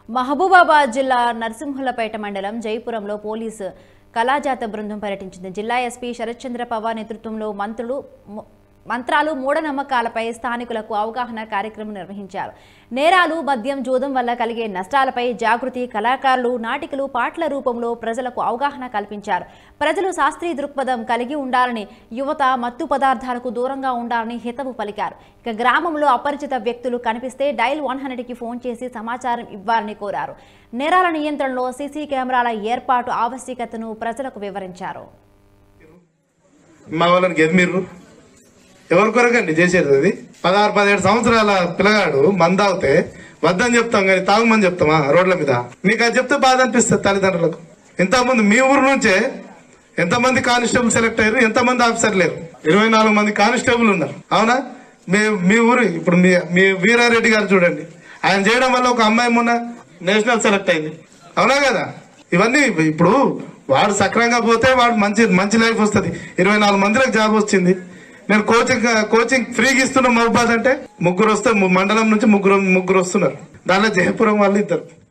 మహబూబాబాద్ జిల్లా నరసింహులపేట మండలం జైపురంలో పోలీసు కళాజాత బృందం పర్యటించింది జిల్లా ఎస్పీ శరత్చంద్ర పవార్ నేతృత్వంలో మంత్రులు ము- మంత్రాలు మూఢనమ్మకాలపై స్థానికులకు అవగాహన కార్యక్రమం నిర్వహించారు నేరాలు మద్యం జూదం వల్ల కలిగే నష్టాలపై జాగృతి కళాకారులు నాటికలు పాటల రూపంలో ప్రజలకు అవగాహన కల్పించారు ప్రజలు శాస్త్రీయ దృక్పథం కలిగి ఉండాలని యువత మత్తు పదార్థాలకు దూరంగా ఉండాలని హితవు పలికారు ఇక గ్రామంలో అపరిచిత వ్యక్తులు కనిపిస్తే డైల్ వన్ హండ్రెడ్కి ఫోన్ చేసి సమాచారం ఇవ్వాలని కోరారు నేరాల నియంత్రణలో సీసీ కెమెరాల ఏర్పాటు ఆవశ్యకతను ప్రజలకు వివరించారు మా వాళ్ళని గెదిమిర్రు ఎవరి కొరకండి చేసేది అది పదహారు పదిహేడు సంవత్సరాల పిల్లగాడు మంద అవుతే వద్దని చెప్తాం కానీ తాగమని చెప్తామా రోడ్ల మీద మీకు అది చెప్తే బాధ అనిపిస్తుంది తల్లిదండ్రులకు ఇంతకుముందు మీ ఊరు నుంచే ఎంతమంది కానిస్టేబుల్ సెలెక్ట్ అయ్యారు ఎంతమంది ఆఫీసర్ లేరు ఇరవై నాలుగు మంది కానిస్టేబుల్ ఉన్నారు అవునా మీ మీ ఊరు ఇప్పుడు మీ మీ వీరారెడ్డి గారు చూడండి ఆయన చేయడం వల్ల ఒక అమ్మాయి మొన్న నేషనల్ సెలెక్ట్ అయింది అవునా కదా ఇవన్నీ ఇప్పుడు వాడు సక్రంగా పోతే వాడు మంచి మంచి లైఫ్ వస్తుంది ఇరవై నాలుగు మందిలకు జాబ్ వచ్చింది నేను కోచింగ్ కోచింగ్ ఫ్రీగా ఇస్తున్నా మహబాద్ అంటే ముగ్గురు వస్తే మండలం నుంచి ముగ్గురు ముగ్గురు వస్తున్నారు దానిలో జయపురం వాళ్ళు ఇద్దరు